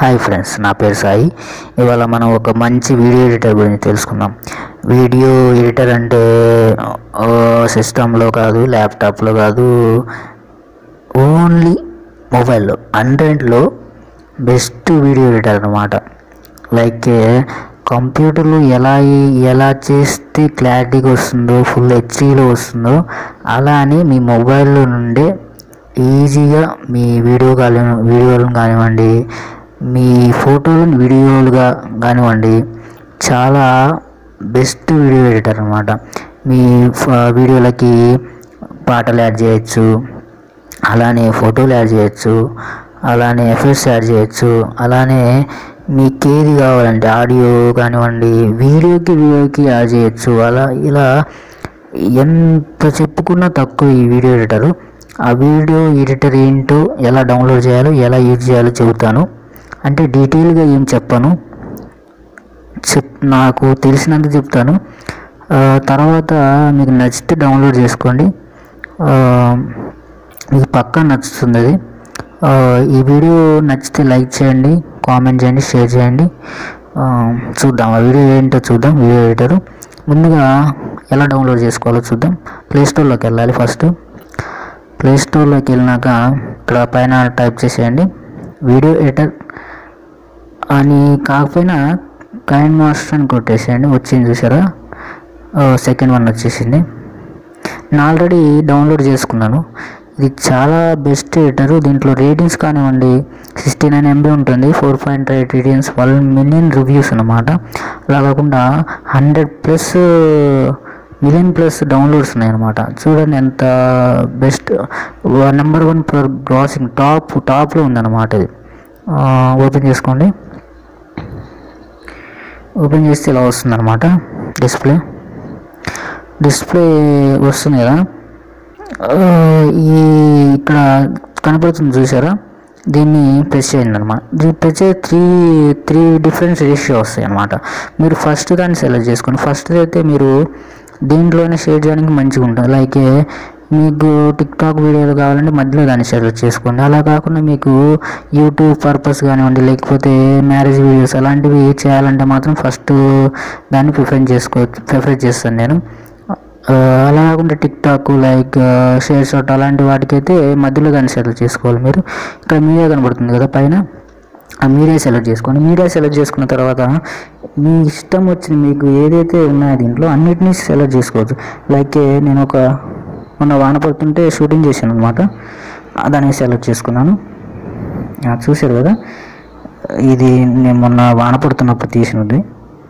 hi friends నా పేరు సాయి ఇవాళ మనం ఒక మంచి వీడియో ఎడిటర్ గురించి తెలుసుకుందాం వీడియో ఎడిటర్ అంటే సిస్టంలో కాదు ల్యాప్టాప్లో కాదు ఓన్లీ మొబైల్లో ఆండ్రాయిడ్లో బెస్ట్ వీడియో ఎడిటర్ అనమాట లైక్ కంప్యూటర్లో ఎలా ఎలా చేస్తే క్లారిటీగా వస్తుందో ఫుల్ హెచ్డీలో వస్తుందో అలా అని మీ మొబైల్లో నుండే ఈజీగా మీ వీడియో కాని వీడియోలను కానివ్వండి మీ ఫోటోలను వీడియోలుగా కానివ్వండి చాలా బెస్ట్ వీడియో ఎడిటర్ అనమాట మీ ఫ- వీడియోలకి పాటలు యాడ్ చేయొచ్చు అలానే ఫోటోలు యాడ్ చేయొచ్చు అలానే ఎఫెక్ట్స్ యాడ్ చేయొచ్చు అలానే మీకు ఏది కావాలంటే ఆడియో కానివ్వండి వీడియోకి వీడియోకి యాడ్ చేయొచ్చు అలా ఇలా ఎంత చెప్పుకున్నా తక్కువ ఈ వీడియో ఎడిటర్ ఆ వీడియో ఎడిటర్ ఏంటో ఎలా డౌన్లోడ్ చేయాలో ఎలా యూజ్ చేయాలో చెబుతాను అంటే డీటెయిల్గా ఏం చెప్పను చెప్ నాకు తెలిసినంత చెప్తాను ఆ, తర్వాత మీకు నచ్చితే డౌన్లోడ్ చేసుకోండి ఆ, మీకు పక్కా నచ్చుతుంది అది ఆ, ఈ వీడియో నచ్చితే లైక్ చేయండి కామెంట్ చేయండి షేర్ చేయండి ఆ, చూద్దాం ఆ వీడియో ఏంటో చూద్దాం వీడియో ఎడిటర్ ముందుగా ఎలా డౌన్లోడ్ చేసుకోవాలో చూద్దాం ప్లే స్టోర్లోకి వెళ్ళాలి ఫస్ట్ ప్లే స్టోర్లోకి వెళ్ళినాక ఇక్కడ పైన టైప్ చేసేయండి వీడియో ఎడిటర్ అని కాకపోయినా కైన్ మాస్టర్ అని కొట్టేసేయండి వచ్చింది చూసారా సెకండ్ వన్ వచ్చేసింది నేను ఆల్రెడీ డౌన్లోడ్ చేసుకున్నాను ఇది చాలా బెస్ట్ ఎడిటర్ దీంట్లో రేటింగ్స్ కానివ్వండి సిక్స్టీ నైన్ ఎంబీ ఉంటుంది four point eight ratings one million reviews అనమాట అలా కాకుండా hundred plus million plus downloads ఉన్నాయన్నమాట చూడండి ఎంత best number one for grossing top టాప్లో ఉందన్నమాట ఇది ఓపెన్ చేసుకోండి ఓపెన్ చేస్తే ఇలా వస్తుంది అనమాట డిస్ప్లే డిస్ప్లే వస్తుంది కదా ఆ, ఈ ఇక్కడ కనపడుతుంది చూసారా దీన్ని ప్రెస్ చేయండి అనమాట దీన్ని ప్రెస్ చేసి త్రీ త్రీ డిఫరెంట్ రేషియో వస్తాయి అనమాట మీరు ఫస్ట్ దాన్ని సెలెక్ట్ చేసుకోండి ఫస్ట్ అయితే మీరు దీంట్లోనే షేర్ చేయడానికి మంచిగా ఉంటుంది లైక్ మీకు టిక్ టాక్ వీడియోలు కావాలంటే మధ్యలో దాన్ని సెలెక్ట్ చేసుకోండి అలా కాకుండా మీకు యూట్యూబ్ పర్పస్ కానివ్వండి లేకపోతే మ్యారేజ్ వీడియోస్ అలాంటివి చేయాలంటే మాత్రం ఫస్ట్ దాన్ని ప్రిఫర్ చేసుకోవచ్చు ప్రిఫర్ చేస్తాను నేను ఆ, అలా కాకుండా TikTok like share shot అలాంటి వాటికైతే మధ్యలో దాన్ని సెలెక్ట్ చేసుకోవాలి మీరు ఇక్కడ మీడియా కనబడుతుంది కదా పైన ఆ మీడియా సెలెక్ట్ చేసుకోండి మీడియా సెలెక్ట్ చేసుకున్న తర్వాత మీ ఇష్టం వచ్చిన మీకు ఏదైతే ఉన్నాయో దీంట్లో అన్నిటినీ సెలెక్ట్ చేసుకోవచ్చు లైక్ నేను ఒక మొన్న వాన పడుతుంటే షూటింగ్ చేశాను అనమాట దాన్ని సెలెక్ట్ చేసుకున్నాను ఆ, చూశారు కదా ఇది నేను మొన్న వాన పడుతున్నప్పుడు తీసినది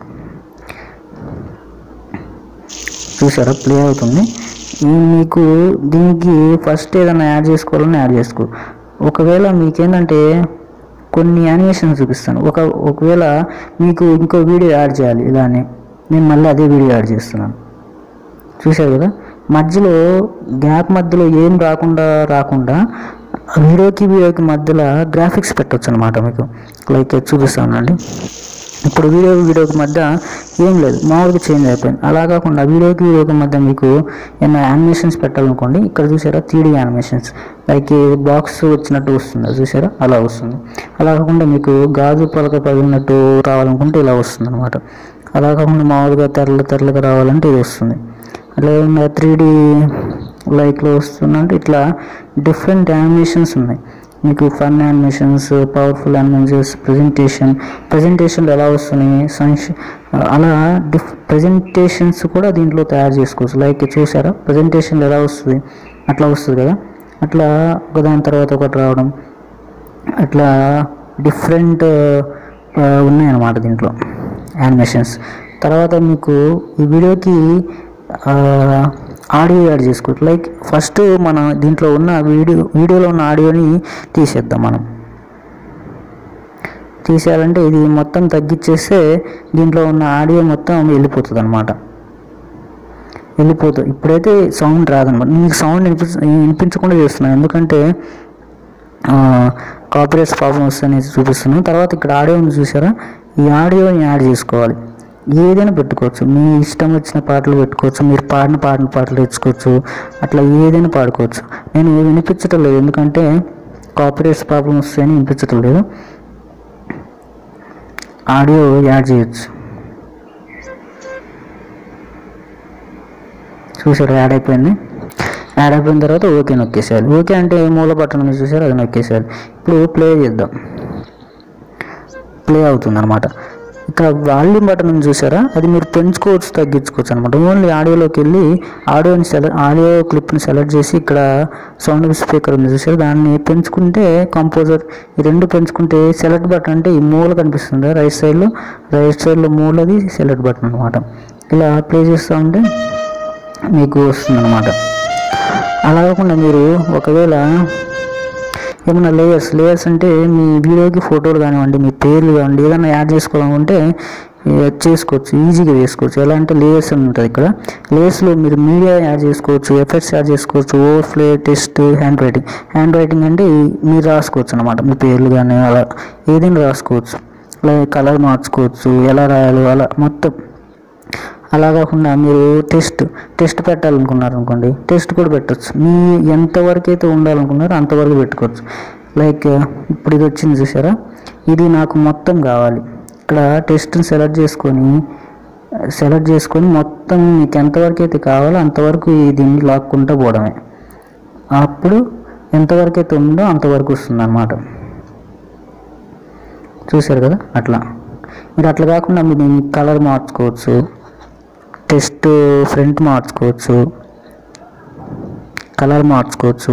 చూసారా ప్లే అవుతుంది ఈ మీకు దీనికి ఫస్ట్ ఏదైనా యాడ్ చేసుకోవాలని యాడ్ చేసుకో ఒకవేళ మీకేంటంటే కొన్ని యానిమేషన్ చూపిస్తాను ఒక ఒకవేళ మీకు ఇంకో వీడియో యాడ్ చేయాలి ఇలానే నేను మళ్ళీ అదే వీడియో యాడ్ చేస్తున్నాను చూశారు కదా మధ్యలో గ్యాప్ మధ్యలో ఏం రాకుండా రాకుండా వీడియోకి వీడియోకి మధ్యలో గ్రాఫిక్స్ పెట్టొచ్చు అనమాట మీకు లైక్ చూపిస్తానండి ఇప్పుడు వీడియో వీడియోకి మధ్య ఏం లేదు మామూలుగా చేంజ్ అయిపోయింది అలా కాకుండా వీడియోకి వీడియోకి మధ్య మీకు ఏమైనా యానిమేషన్స్ పెట్టాలనుకోండి ఇక్కడ చూసారా త్రీ యానిమేషన్స్ లైక్ బాక్స్ వచ్చినట్టు వస్తుంది చూసారా అలా వస్తుంది అలా కాకుండా మీకు గాజు పలక పగిలినట్టు రావాలనుకుంటే ఇలా వస్తుంది అనమాట అలా కాకుండా మామూలుగా తెరలు తెరలుగా రావాలంటే ఇది వస్తుంది అలా త్రీ డీ లైక్లో వస్తుందంటే ఇట్లా డిఫరెంట్ యానిమేషన్స్ ఉన్నాయి మీకు fun animations powerful animations presentation ప్రజెంటేషన్లు ఎలా వస్తున్నాయి సన్స్ అలా డిఫ్ ప్రజెంటేషన్స్ కూడా దీంట్లో తయారు చేసుకోవచ్చు లైక్ చూసారా ప్రజెంటేషన్లు ఎలా వస్తుంది అట్లా వస్తుంది కదా అట్లా ఒకదాని తర్వాత ఒకటి రావడం అట్లా డిఫరెంట్ ఉన్నాయన్నమాట దీంట్లో యానిమేషన్స్ తర్వాత మీకు ఈ వీడియోకి ఆడియో యాడ్ చేసుకోవచ్చు లైక్ ఫస్ట్ మన దీంట్లో ఉన్న వీడియో వీడియోలో ఉన్న ఆడియోని తీసేద్దాం మనం తీసేయాలంటే ఇది మొత్తం తగ్గించేస్తే దీంట్లో ఉన్న ఆడియో మొత్తం వెళ్ళిపోతుంది అనమాట వెళ్ళిపోతుంది ఇప్పుడైతే సౌండ్ రాదనమాట మీకు సౌండ్ వినిపించ వినిపించకుండా చేస్తున్నాను ఎందుకంటే కాపీరైట్స్ ప్రాబ్లమ్ వస్తాయని చూపిస్తున్నాను తర్వాత ఇక్కడ ఆడియో ఉంది చూసారా ఈ ఆడియోని యాడ్ చేసుకోవాలి ఏదైనా పెట్టుకోవచ్చు మీ ఇష్టం వచ్చిన పాటలు పెట్టుకోవచ్చు మీరు పాడిన పాడిన పాటలు తెచ్చుకోవచ్చు అట్లా ఏదైనా పాడుకోవచ్చు నేను వినిపించటం లేదు ఎందుకంటే కాపీరైట్స్ ప్రాబ్లమ్ వస్తాయని వినిపించటం లేదు ఆడియో యాడ్ చేయొచ్చు చూసారు యాడ్ అయిపోయింది యాడ్ అయిపోయిన తర్వాత ఓకే నొక్కేసేయాలి ఓకే అంటే మూల బటన్ ఉంది చూసారు అది నొక్కేసేయాలి ఇప్పుడు ప్లే చేద్దాం ప్లే అవుతుంది అనమాట ఇక్కడ వాల్యూమ్ బటన్ ఉంది చూసారా అది మీరు పెంచుకోవచ్చు తగ్గించుకోవచ్చు అనమాట ఓన్లీ ఆడియోలోకి వెళ్ళి ఆడియోని సెలెక్ట్ ఆడియో క్లిప్ని సెలెక్ట్ చేసి ఇక్కడ సౌండ్ స్పీకర్ ఉంది చూసారా దాన్ని పెంచుకుంటే కంపోజర్ ఈ రెండు పెంచుకుంటే సెలెక్ట్ బటన్ అంటే ఈ మూల కనిపిస్తుంది రైట్ సైడ్లో రైట్ సైడ్లో మూలది సెలెక్ట్ బటన్ అనమాట ఇలా ప్లే చేస్తూ ఉంటే మీకు వస్తుంది అనమాట అలా కాకుండా మీరు ఒకవేళ ఏమన్నా లేయర్స్ లేయర్స్ అంటే మీ వీడియోకి ఫోటోలు కానివ్వండి మీ పేర్లు కానివ్వండి ఏదైనా యాడ్ చేసుకోవాలనుకుంటే ఏ, చేసుకోవచ్చు ఈజీగా చేసుకోవచ్చు ఎలా అంటే లేయర్స్ అని ఉంటుంది ఇక్కడ లేయర్స్లో మీరు మీడియా యాడ్ చేసుకోవచ్చు ఎఫెక్ట్స్ యాడ్ చేసుకోవచ్చు ఓవర్ఫ్లే text handwriting handwriting అంటే ఈ- మీరు రాసుకోవచ్చు అనమాట మీ పేర్లు కానీ అలా ఏదైనా రాసుకోవచ్చు లైక్ కలర్ మార్చుకోవచ్చు ఎలా రాయాలో అలా మొత్తం అలా కాకుండా మీరు టెస్ట్ టెస్ట్ పెట్టాలనుకున్నారు అనుకోండి టెస్ట్ కూడా పెట్టచ్చు మీ ఎంతవరకు అయితే ఉండాలనుకున్నారో అంతవరకు పెట్టుకోవచ్చు లైక్ ఇప్పుడు ఇది వచ్చింది చూసారా ఇది నాకు మొత్తం కావాలి ఇక్కడ టెస్ట్ని సెలెక్ట్ చేసుకొని సెలెక్ట్ చేసుకొని మొత్తం మీకు ఎంతవరకు అయితే కావాలో అంతవరకు ఈ దీన్ని లాక్కుంటూ పోవడమే అప్పుడు ఎంతవరకు అయితే ఉందో అంతవరకు వస్తుంది అన్నమాట చూశారు కదా అట్లా మీరు అట్లా కాకుండా మీరు దీన్ని కలర్ మార్చుకోవచ్చు టెస్ట్ ఫ్రంట్ మార్చుకోవచ్చు కలర్ మార్చుకోవచ్చు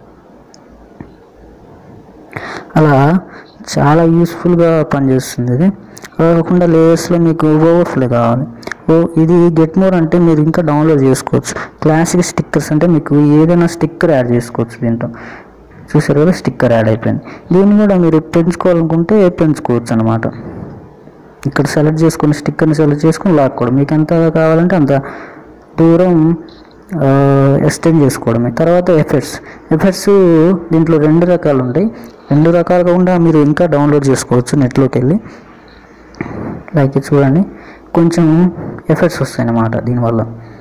అలా చాలా యూస్ఫుల్గా పనిచేస్తుంది ఇది అలా కాకుండా లేయర్స్లో మీకు ఓవర్ఫ్లో కావాలి ఓ ఇది గెట్ మోర్ అంటే మీరు ఇంకా డౌన్లోడ్ చేసుకోవచ్చు క్లాసిక్ స్టిక్కర్స్ అంటే మీకు ఏదైనా స్టిక్కర్ యాడ్ చేసుకోవచ్చు దీంట్లో చూసారు కదా స్టిక్కర్ యాడ్ అయిపోయింది దీన్ని కూడా మీరు పెంచుకోవాలనుకుంటే పెంచుకోవచ్చు అనమాట ఇక్కడ సెలెక్ట్ చేసుకుని స్టిక్కర్ని సెలెక్ట్ చేసుకుని లాక్కోవడం మీకు ఎంత కావాలంటే అంత దూరం ఎక్స్టెండ్ చేసుకోవడమే తర్వాత ఎఫెక్ట్స్ ఎఫెక్ట్స్ దీంట్లో రెండు రకాలు ఉంటాయి రెండు రకాలు కాకుండా మీరు ఇంకా డౌన్లోడ్ చేసుకోవచ్చు నెట్లోకి వెళ్ళి లైక్ ఇది చూడండి కొంచెం ఎఫెక్ట్స్ వస్తాయి అన్నమాట దీనివల్ల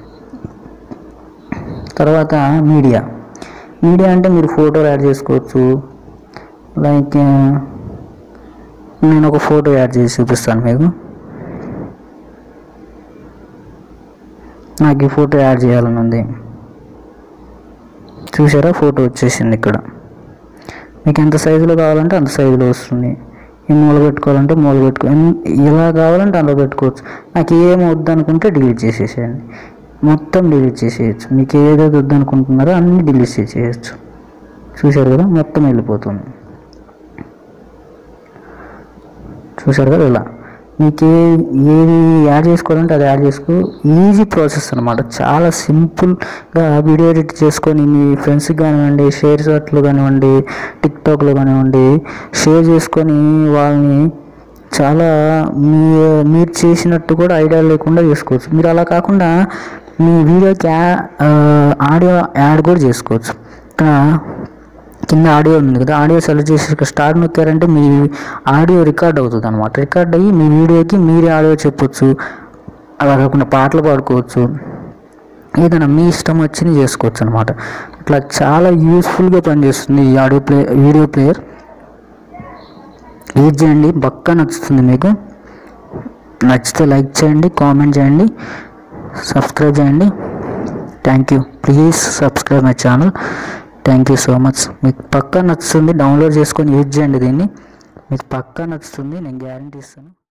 తర్వాత మీడియా మీడియా అంటే మీరు ఫోటోలు యాడ్ చేసుకోవచ్చు లైక్ నేను ఒక ఫోటో యాడ్ చేసి చూపిస్తాను మీకు నాకు ఈ ఫోటో యాడ్ చేయాలని ఉంది చూసారా ఫోటో వచ్చేసింది ఇక్కడ మీకు ఎంత సైజులో కావాలంటే అంత సైజులో వస్తుంది ఈ మూల పెట్టుకోవాలంటే మూల పెట్టుకో ఎన్- ఎలా కావాలంటే అందులో పెట్టుకోవచ్చు నాకు ఏం వద్దనుకుంటే డిలీట్ చేసేసేయండి మొత్తం డిలీట్ చేసేయచ్చు మీకు ఏదైతే వద్దనుకుంటున్నారో అన్నీ డిలీట్ చేసేయచ్చు చూశారు కదా మొత్తం వెళ్ళిపోతుంది చూశారు కదా ఇలా మీకు ఏ ఏది యాడ్ చేసుకోవాలంటే అది యాడ్ చేసుకో ఈజీ ప్రాసెస్ అనమాట చాలా సింపుల్గా వీడియో ఎడిట్ చేసుకొని మీ ఫ్రెండ్స్కి కానివ్వండి షేర్ చాట్లు కానివ్వండి టిక్టాక్లో కానివ్వండి షేర్ చేసుకొని వాళ్ళని చాలా మీ మీరు చేసినట్టు కూడా ఐడియా లేకుండా చేసుకోవచ్చు మీరు అలా కాకుండా మీ వీడియోకి యా- ఆ, ఆడియో యాడ్ కూడా చేసుకోవచ్చు ఇక్కడ కింద ఆడియో ఉంది కదా ఆడియో సెలెక్ట్ చేసి ఇక్కడ స్టార్ట్ నొక్కారంటే మీ ఆడియో రికార్డ్ అవుతుంది అనమాట రికార్డ్ అయ్యి మీ వీడియోకి మీరే ఆడియో చెప్పొచ్చు అలా కాకుండా పాటలు పాడుకోవచ్చు ఏదైనా మీ ఇష్టం వచ్చింది చేసుకోవచ్చు అనమాట ఇట్లా చాలా యూస్ఫుల్గా పనిచేస్తుంది ఈ audio play video player use చేయండి పక్కా నచ్చుతుంది మీకు నచ్చితే లైక్ చేయండి కామెంట్ చేయండి సబ్స్క్రైబ్ చేయండి thank you please subscribe my channel thank you so much మీకు పక్కా నచ్చుతుంది డౌన్లోడ్ చేసుకొని యూజ్ చేయండి దీన్ని మీకు పక్కా నచ్చుతుంది నేను గ్యారంటీ ఇస్తాను